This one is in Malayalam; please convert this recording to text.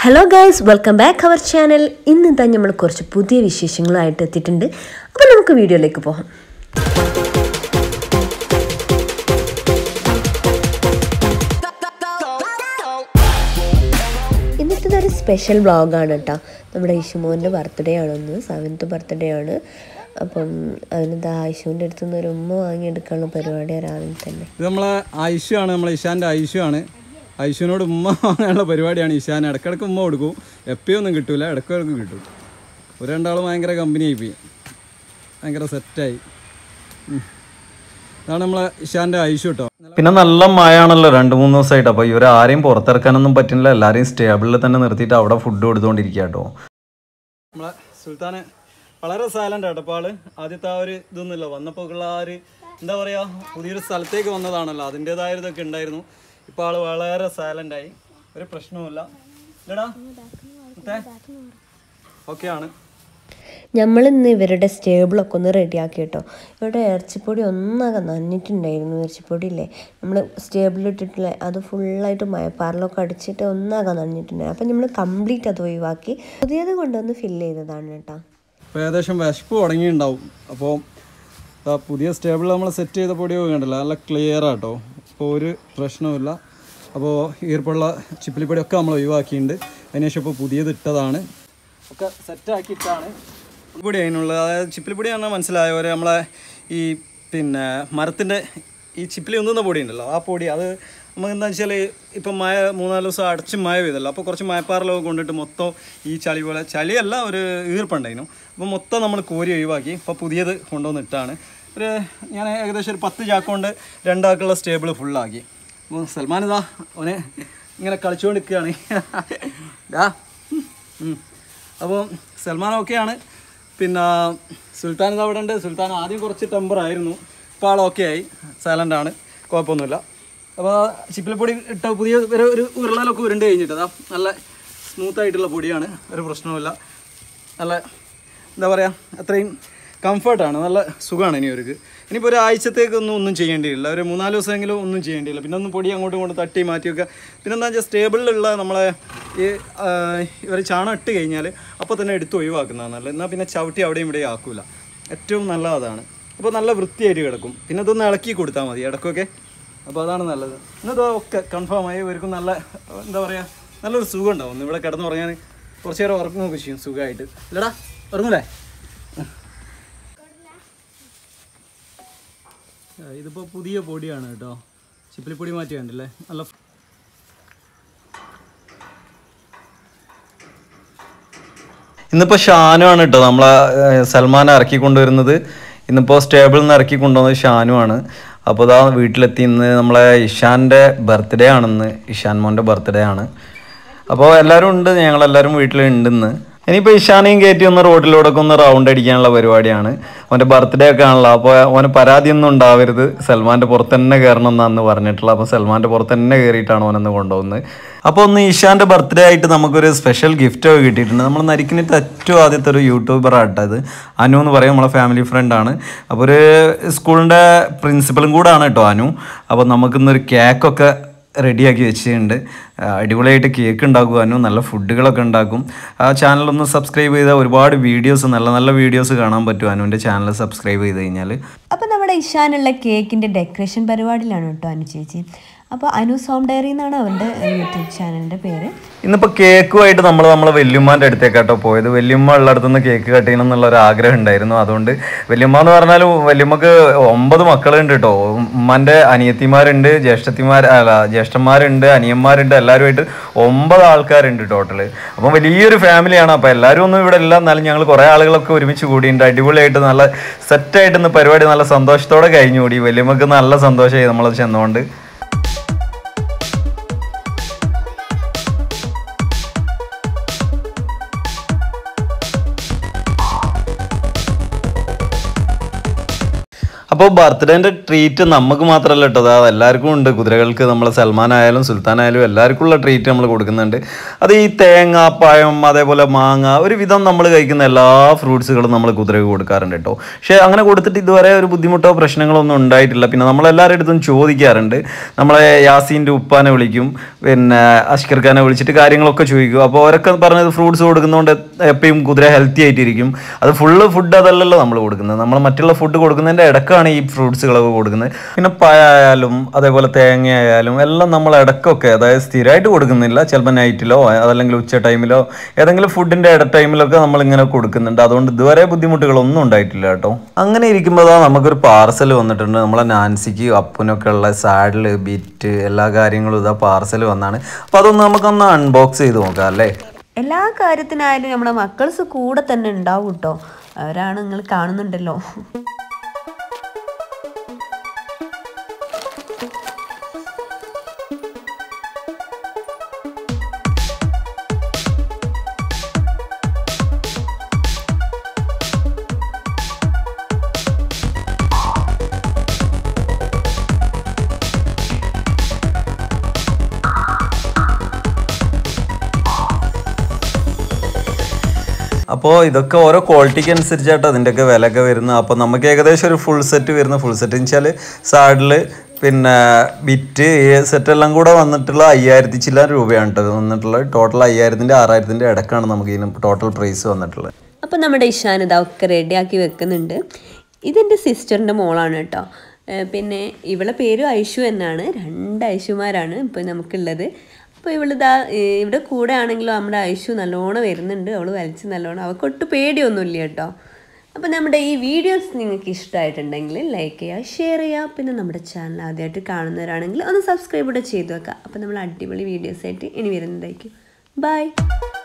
Hello guys welcome back our channel ഇന്ന് ഇതാ നമ്മൾ കുറച്ച് പുതിയ വിശേഷങ്ങളുമായിട്ട് എത്തിയിട്ടുണ്ട് അപ്പോൾ നമുക്ക് വീഡിയോയിലേക്ക് പോകാം ഇന്നത്തെ ഒരു സ്പെഷ്യൽ വ്ളോഗാണ് കേട്ടോ നമ്മുടെ ഇഷുമോൻ്റെ ബർത്ത്ഡേ ആണെന്ന് സെവൻത്ത് ബർത്ത്ഡേ ആണ് അപ്പം അതിനെന്താ ഐശുവിൻ്റെ അടുത്ത് നിന്ന് ഒരു ഉമ്മ വാങ്ങിയെടുക്കാനുള്ള പരിപാടിയാണ് രാവിലെ തന്നെ ഇത് നമ്മളെ ഐഷു ആണ് നമ്മളെ ഇഷാൻ്റെ ഐഷു ആണ് ഐഷുവിനോട് ഉമ്മ വാങ്ങാനുള്ള പരിപാടിയാണ് ഇഷാൻ ഇടക്കിടക്ക് ഉമ്മ കൊടുക്കും എപ്പോഴും ഒന്നും കിട്ടൂല ഇടക്കിടക്ക് കിട്ടും ഒരു രണ്ടാളും ഭയങ്കര കമ്പനി ആയി പോയി ഭയങ്കര സെറ്റായി ഉം. ഇതാണ് നമ്മളെ ഇഷാൻ്റെ ഐഷു കേട്ടോ പിന്നെ നല്ല മഴയാണല്ലോ രണ്ട് മൂന്ന് ദിവസമായിട്ട് അപ്പോൾ ഇവർ ആരെയും പുറത്തിറക്കാനൊന്നും പറ്റുന്നില്ല എല്ലാവരെയും സ്റ്റേബിളിൽ തന്നെ നിർത്തിയിട്ട് അവിടെ ഫുഡ് കൊടുത്തുകൊണ്ടിരിക്കുക കേട്ടോ നമ്മളെ സുൽത്താന് വളരെ സൈലൻ്റ് ആട്ടോ അപ്പോൾ ആള് ആദ്യത്തെ ആ ഒരു ഇതൊന്നുമില്ല വന്നപ്പോൾ ഉള്ള ആ ഒരു എന്താ പറയുക പുതിയൊരു സ്ഥലത്തേക്ക് വന്നതാണല്ലോ അതിൻ്റെതായ ഒരു ഇതൊക്കെ ഉണ്ടായിരുന്നു ഇപ്പോൾ ആള് വളരെ സൈലൻ്റ് ആയി ഒരു പ്രശ്നവുമില്ല ഇല്ലടാ ഓക്കെ ആണ് നമ്മളിന്ന് ഇവരുടെ സ്റ്റേബിളൊക്കെ ഒന്ന് റെഡിയാക്കി കേട്ടോ ഇവിടെ ഇറച്ചിപ്പൊടി ഒന്നാകെ നനഞ്ഞിട്ടുണ്ടായിരുന്നു ഇറച്ചിപ്പൊടി ഇല്ലേ നമ്മൾ സ്റ്റേബിളിട്ടിട്ടില്ലേ അത് ഫുള്ളായിട്ട് മയപ്പാറിലൊക്കെ അടിച്ചിട്ട് ഒന്നാകെ നനഞ്ഞിട്ടുണ്ടായിരുന്നു അപ്പം നമ്മൾ കംപ്ലീറ്റ് അത് ഒഴിവാക്കി പുതിയത് കൊണ്ടുവന്ന് ഫില്ല് ചെയ്തതാണ് കേട്ടോ അപ്പോൾ ഏകദേശം വിശപ്പ് തുടങ്ങിയിട്ടുണ്ടാവും അപ്പോൾ ആ പുതിയ സ്റ്റേബിൾ നമ്മൾ സെറ്റ് ചെയ്ത പൊടിയൊക്കെ കണ്ടല്ലോ നല്ല ക്ലിയർ ആട്ടോ അപ്പോൾ ഒരു പ്രശ്നവുമില്ല അപ്പോൾ ഈർപ്പുള്ള ചിപ്പിലിപ്പൊടിയൊക്കെ നമ്മൾ ഒഴിവാക്കിയിട്ടുണ്ട് അതിനുശേഷം ഇപ്പോൾ പുതിയത് ഇട്ടതാണ് ഒക്കെ സെറ്റാക്കിയിട്ടാണ് പൊടി അതിനുള്ള അതായത് ചിപ്പിലിപ്പൊടി പറഞ്ഞാൽ മനസ്സിലായവരെ നമ്മളെ ഈ പിന്നെ മരത്തിൻ്റെ ഈ ചിപ്പിലി ഉന്നുന്ന പൊടി ഉണ്ടല്ലോ ആ പൊടി അത് നമുക്ക് എന്താ വെച്ചാൽ ഇപ്പം മഴ മൂന്നാല് ദിവസം അടച്ച് മഴ പെയ്തല്ലോ അപ്പോൾ കുറച്ച് മഴപ്പാറലൊക്കെ കൊണ്ടിട്ട് മൊത്തം ഈ ചളി പോലെ ചളിയല്ല ഒരു ഈർപ്പുണ്ടായിരുന്നു അപ്പോൾ മൊത്തം നമ്മൾ കോരി ഒഴിവാക്കി ഇപ്പോൾ പുതിയത് കൊണ്ടുവന്നിട്ടാണ് ഒരു ഞാൻ ഏകദേശം ഒരു പത്ത് ചാക്ക് കൊണ്ട് രണ്ടാക്കുള്ള സ്റ്റേബിൾ ഫുള്ളാക്കി അപ്പോൾ സൽമാൻ ഇതാ അവനെ ഇങ്ങനെ കളിച്ചുകൊണ്ട് നിൽക്കുകയാണ് ഡാ ഉം. അപ്പോൾ സൽമാൻ ഓക്കെയാണ് പിന്നെ സുൽത്താൻ ഇത് അവിടെ ഉണ്ട് സുൽത്താൻ ആദ്യം കുറച്ച് ടെമ്പർ ആയിരുന്നു ഇപ്പോൾ ആൾ ഓക്കെ ആയി സൈലൻ്റ് ആണ് കുഴപ്പമൊന്നുമില്ല അപ്പോൾ ചിപ്പിലപ്പൊടി ഇട്ട പുതിയ ഒരു ഒരു ഉരുളലൊക്കെ ഉരുണ്ട് കഴിഞ്ഞിട്ട് അതാ നല്ല സ്മൂത്ത് ആയിട്ടുള്ള പൊടിയാണ് ഒരു പ്രശ്നവുമില്ല നല്ല എന്താ പറയുക അത്രയും കംഫർട്ടാണ് നല്ല സുഖമാണ് ഇനി അവർക്ക് ഇനിയിപ്പോൾ ഒരു ആഴ്ചത്തേക്കൊന്നും ഒന്നും ചെയ്യേണ്ടിയില്ല ഒരു മൂന്നാല് ദിവസമെങ്കിലും ഒന്നും ചെയ്യേണ്ടിയില്ല പിന്നെ ഒന്ന് പൊടി അങ്ങോട്ടും ഇങ്ങോട്ടും തട്ടി മാറ്റിയൊക്കെ പിന്നെ എന്താ വെച്ചാൽ സ്റ്റേബിളിലുള്ള നമ്മളെ ഈ ഇവർ ചാണം ഇട്ട് കഴിഞ്ഞാൽ അപ്പോൾ തന്നെ എടുത്ത് ഒഴിവാക്കുന്നതാണ് നല്ലത് എന്നാൽ പിന്നെ ചവിട്ടി അവിടെയും ഇവിടെയും ആക്കൂല ഏറ്റവും നല്ല അതാണ് അപ്പോൾ നല്ല വൃത്തിയായിട്ട് കിടക്കും പിന്നെ ഇതൊന്ന് ഇളക്കി കൊടുത്താൽ മതി ഇടയ്ക്കൊക്കെ അപ്പോൾ അതാണ് നല്ലത് ഇന്നത് ഒക്കെ കൺഫേം ആയി ഇവർക്കും നല്ല എന്താ പറയുക നല്ലൊരു സുഖം ഉണ്ടാവും ഇവിടെ കിടന്ന് പറയാൻ കുറച്ച് നേരം ഉറങ്ങുകയൊക്കെ ചെയ്യും സുഖമായിട്ട് ഇല്ലടാ ഉറങ്ങൂലേ ഇതിപ്പോൾ പുതിയ പൊടിയാണ് കേട്ടോ ചിപ്പിലിപ്പൊടി മാറ്റി കണ്ടില്ലേ നല്ല ഇന്നിപ്പോൾ ഷാനു ആണ് കേട്ടോ നമ്മളെ ഏഹ്, സൽമാൻ ഇറക്കി കൊണ്ടുവരുന്നത് ഇന്നിപ്പോൾ സ്റ്റേബിളിൽ നിന്ന് ഇറക്കി കൊണ്ടുവന്നത് ഷാനു ആണ് അപ്പോൾ ഇതാ വീട്ടിലെത്തി ഇന്ന് നമ്മളെ ഇഷാൻ്റെ ബർത്ത്ഡേ ആണെന്ന് ഇഷാൻ മോൻ്റെ ബർത്ത്ഡേ ആണ് അപ്പോൾ എല്ലാവരും ഉണ്ട് ഞങ്ങളെല്ലാവരും വീട്ടിലുണ്ട് ഇന്ന് ഇനിയിപ്പോൾ ഇഷാനെയും കയറ്റി ഒന്ന് റോഡിലൂടെ ഒക്കെ ഒന്ന് റൗണ്ട് അടിക്കാനുള്ള പരിപാടിയാണ് അവൻ്റെ ബർത്ത്ഡേ ഒക്കെ ആണല്ലോ അപ്പോൾ അവന് പരാതിയൊന്നും ഉണ്ടാവരുത് സൽമാൻ്റെ പുറത്ത് തന്നെ കയറണം എന്നാന്ന് പറഞ്ഞിട്ടുള്ളത് അപ്പോൾ സൽമാൻ്റെ പുറത്ത് തന്നെ കയറിയിട്ടാണ് അവനൊന്ന് കൊണ്ടുപോകുന്നത് അപ്പോൾ ഒന്ന് ഇഷാൻ്റെ ബർത്ത്ഡേ ആയിട്ട് നമുക്കൊരു സ്പെഷ്യൽ ഗിഫ്റ്റ് ഒക്കെ കിട്ടിയിട്ടുണ്ട് നമ്മൾ നരിക്കിനിട്ട് ഏറ്റവും ആദ്യത്തെ ഒരു യൂട്യൂബർ ആട്ടത് അനു എന്ന് പറയും നമ്മളെ ഫാമിലി ഫ്രണ്ടാണ് അപ്പോൾ ഒരു സ്കൂളിൻ്റെ പ്രിൻസിപ്പലും കൂടാണ് കേട്ടോ അനു അപ്പോൾ നമുക്കിന്നൊരു കേക്കൊക്കെ റെഡിയാക്കി വെച്ചിട്ടുണ്ട് ആ, അടിപൊളിയായിട്ട് കേക്ക് ഉണ്ടാക്കും അനു നല്ല ഫുഡുകളൊക്കെ ഉണ്ടാക്കും ആ ചാനലൊന്ന് സബ്സ്ക്രൈബ് ചെയ്താൽ ഒരുപാട് വീഡിയോസ് നല്ല നല്ല വീഡിയോസ് കാണാൻ പറ്റും അനുവിൻ്റെ ചാനൽ സബ്സ്ക്രൈബ് ചെയ്ത് കഴിഞ്ഞാൽ അപ്പോൾ നമ്മുടെ ഇഷാനുള്ള കേക്കിൻ്റെ ഡെക്കറേഷൻ പരിപാടിയിലാണ് കേട്ടോ അനു ചേച്ചി അപ്പോൾ അനു സോം ഡയറി എന്നാണ് അവൻ്റെ യൂട്യൂബ് ചാനലിൻ്റെ പേര് ഇന്നിപ്പോൾ കേക്കുമായിട്ട് നമ്മൾ നമ്മളെ വല്യമ്മാൻ്റെ അടുത്തേക്കാട്ടോ പോയത് വല്യമ്മ ഉള്ളിടത്തു നിന്ന് കേക്ക് കട്ട് ചെയ്യണം എന്നുള്ള ഒരു ആഗ്രഹം ഉണ്ടായിരുന്നു അതുകൊണ്ട് വല്യമ്മ എന്ന് പറഞ്ഞാൽ വല്യമ്മക്ക് ഒമ്പത് മക്കളുണ്ട് കേട്ടോ ഉമ്മൻ്റെ അനിയത്തിമാരുണ്ട് ജ്യേഷ്ഠത്തിമാർ അല്ല ജ്യേഷ്ഠന്മാരുണ്ട് അനിയന്മാരുണ്ട് എല്ലാവരുമായിട്ട് ഒമ്പത് ആൾക്കാരുണ്ട് ടോട്ടല് അപ്പം വലിയൊരു ഫാമിലിയാണ് അപ്പോൾ എല്ലാവരും ഒന്നും ഇവിടെ ഇല്ല എന്നാലും ഞങ്ങൾ കുറേ ആളുകളൊക്കെ ഒരുമിച്ച് കൂടിയിട്ടുണ്ട് അടിപൊളിയായിട്ട് നല്ല സെറ്റായിട്ട് ഇന്ന് പരിപാടി നല്ല സന്തോഷത്തോടെ കഴിഞ്ഞു കൂടി വല്യമ്മക്ക് നല്ല സന്തോഷമായി നമ്മളത് ചെന്നുകൊണ്ട് അപ്പോൾ ബർത്ത്ഡേൻ്റെ ട്രീറ്റ് നമുക്ക് മാത്രമല്ല കേട്ടോ അത് എല്ലാവർക്കും ഉണ്ട് കുതിരകൾക്ക് നമ്മളെ സൽമാൻ ആയാലും സുൽത്താൻ ആയാലും എല്ലാവർക്കും ഉള്ള ട്രീറ്റ് നമ്മൾ കൊടുക്കുന്നുണ്ട് അത് ഈ തേങ്ങ പഴം അതേപോലെ മാങ്ങ ഒരു വിധം നമ്മൾ കഴിക്കുന്ന എല്ലാ ഫ്രൂട്ട്സുകളും നമ്മൾ കുതിരക്ക് കൊടുക്കാറുണ്ട് കേട്ടോ പക്ഷേ അങ്ങനെ കൊടുത്തിട്ട് ഇതുവരെ ഒരു ബുദ്ധിമുട്ടോ പ്രശ്നങ്ങളോ ഒന്നും ഉണ്ടായിട്ടില്ല പിന്നെ നമ്മളെല്ലാവരുടെ അടുത്തും ചോദിക്കാറുണ്ട് നമ്മളെ യാസീൻ്റെ ഉപ്പാനെ വിളിക്കും പിന്നെ അഷ്കർ ഖാനെ വിളിച്ചിട്ട് കാര്യങ്ങളൊക്കെ ചോദിക്കും അപ്പോൾ അവരൊക്കെ പറഞ്ഞത് ഫ്രൂട്ട്സ് കൊടുക്കുന്നതുകൊണ്ട് എപ്പോഴും കുതിര ഹെൽത്തി ആയിട്ടിരിക്കും അത് ഫുള്ള് ഫുഡ് അതല്ലല്ലോ നമ്മൾ കൊടുക്കുന്നത് നമ്മൾ മറ്റുള്ള ഫുഡ് കൊടുക്കുന്നതിൻ്റെ ഇടക്കാണ് ഈ ഫ്രൂട്ട്സുകളൊക്കെ കൊടുക്കുന്നത് പിന്നെ പഴമായാലും അതേപോലെ തേങ്ങ ആയാലും എല്ലാം നമ്മൾ ഇടക്കൊക്കെ അതായത് സ്ഥിരമായിട്ട് കൊടുക്കുന്നില്ല ചിലപ്പോൾ നൈറ്റിലോ അതല്ലെങ്കിൽ ഉച്ച ടൈമിലോ ഏതെങ്കിലും ഫുഡിൻ്റെ ഇട ടൈമിലൊക്കെ നമ്മൾ ഇങ്ങനെ കൊടുക്കുന്നുണ്ട് അതുകൊണ്ട് ഇതുവരെ ബുദ്ധിമുട്ടുകളൊന്നും ഉണ്ടായിട്ടില്ല കേട്ടോ അങ്ങനെ ഇരിക്കുമ്പോൾ നമുക്കൊരു പാർസൽ വന്നിട്ടുണ്ട് നമ്മളെ നാൻസിക്ക് അപ്പനൊക്കെ ഉള്ള സാഡിൽ ബിറ്റ് എല്ലാ കാര്യങ്ങളും ഇതാ പാർസൽ വന്നാണ് അപ്പോൾ അതൊന്ന് നമുക്കൊന്ന് അൺബോക്സ് ചെയ്ത് നോക്കാം അല്ലേ എല്ലാ കാര്യത്തിനായാലും നമ്മുടെ മക്കൾസ് കൂടെ തന്നെ ഉണ്ടാവും കേട്ടോ അവരാണ് നിങ്ങൾ കാണുന്നുണ്ടല്ലോ അപ്പോൾ ഇതൊക്കെ ഓരോ ക്വാളിറ്റിക്ക് അനുസരിച്ചാട്ടോ അതിൻ്റെയൊക്കെ വിലയൊക്കെ വരുന്നത് അപ്പോൾ നമുക്ക് ഏകദേശം ഒരു ഫുൾ സെറ്റ് വരുന്ന ഫുൾ സെറ്റ് എന്ന് വെച്ചാൽ സാഡിൽ പിന്നെ ബിറ്റ് ഈ സെറ്റ് എല്ലാം കൂടെ വന്നിട്ടുള്ള അയ്യായിരത്തി ചില്ലാൻ രൂപയാണ് കേട്ടോ ഇത് വന്നിട്ടുള്ളത് ടോട്ടൽ അയ്യായിരത്തിൻ്റെ ആറായിരത്തിൻ്റെ ഇടക്കാണ് നമുക്ക് ഇതിന് ടോട്ടൽ പ്രൈസ് വന്നിട്ടുള്ളത് അപ്പോൾ നമ്മുടെ ഇഷാൻ ഇതൊക്കെ റെഡിയാക്കി വെക്കുന്നുണ്ട് ഇതെൻ്റെ സിസ്റ്ററിൻ്റെ മോളാണ് കേട്ടോ ഏഹ് പിന്നെ ഇവളെ പേര് ഐഷു എന്നാണ് രണ്ട് ഐഷുമാരാണ് ഇപ്പോൾ നമുക്കുള്ളത് അപ്പോൾ ഇവളിതാ ഏഹ് ഇവിടെ കൂടെ ആണെങ്കിലും നമ്മുടെ ഐഷു നല്ലോണം വരുന്നുണ്ട് അവൾ വലിച്ച് നല്ലോണം അവൾക്ക് ഒട്ടും പേടിയൊന്നുമില്ല കേട്ടോ അപ്പോൾ നമ്മുടെ ഈ വീഡിയോസ് നിങ്ങൾക്ക് ഇഷ്ടമായിട്ടുണ്ടെങ്കിൽ ലൈക്ക് ചെയ്യുക ഷെയർ ചെയ്യുക പിന്നെ നമ്മുടെ ചാനൽ ആദ്യമായിട്ട് കാണുന്നവരാണെങ്കിൽ ഒന്ന് സബ്സ്ക്രൈബ് കൂടെ ചെയ്തു വെക്കുക അപ്പോൾ നമ്മൾ അടിപൊളി വീഡിയോസ് ആയിട്ട് ഇനി വരുന്നതായിരിക്കും ബൈ